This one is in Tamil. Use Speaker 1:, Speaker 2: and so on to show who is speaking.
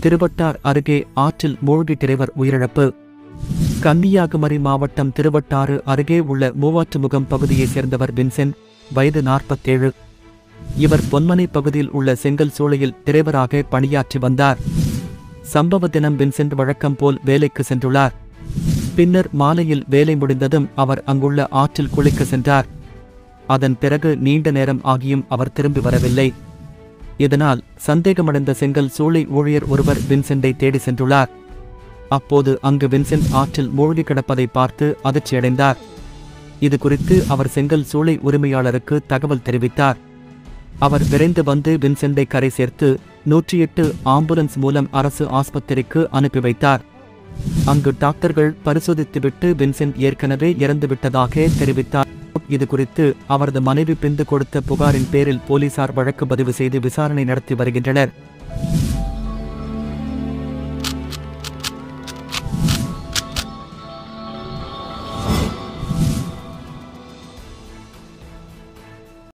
Speaker 1: திருவட்டார் அருகே ஆற்றில் மூழ்கி டிரைவர் உயிரிழப்பு கன்னியாகுமரி மாவட்டம் திருவட்டாறு அருகே உள்ள மூவாற்றுமுகம் பகுதியைச் சேர்ந்தவர் வின்சென்ட் வயது நாற்பத்தேழு இவர் பொன்மனை பகுதியில் உள்ள செங்கல் சூளையில் டிரைவராக பணியாற்றி வந்தார் சம்பவ தினம் வின்சென்ட் வழக்கம் போல் வேலைக்கு சென்றுள்ளார் பின்னர் மாலையில் வேலை முடிந்ததும் அவர் அங்குள்ள ஆற்றில் குளிக்க சென்றார் அதன் பிறகு நீண்ட நேரம் ஆகியும் அவர் திரும்பி வரவில்லை இதனால் சந்தேகமடைந்த செங்கல் சூளை ஊழியர் ஒருவர் வின்சென்டை தேடி சென்றுள்ளார் அப்போது அங்கு வின்சென்ட் ஆற்றில் மூழ்கி கிடப்பதை பார்த்து அதிர்ச்சியடைந்தார் இது குறித்து அவர் செங்கல் சூளை உரிமையாளருக்கு தகவல் தெரிவித்தார் அவர் விரைந்து வந்து வின்சென்டை கரை சேர்த்து நூற்றி எட்டு ஆம்புலன்ஸ் மூலம் அரசு ஆஸ்பத்திரிக்கு அனுப்பி வைத்தார் அங்கு டாக்டர்கள் பரிசோதித்துவிட்டு வின்சென்ட் ஏற்கனவே இறந்துவிட்டதாக தெரிவித்தார் இது குறித்து அவரது மனைவி பிந்து கொடுத்த புகாரின் பேரில் போலீசார் வழக்கு பதிவு செய்து விசாரணை நடத்தி வருகின்றனர்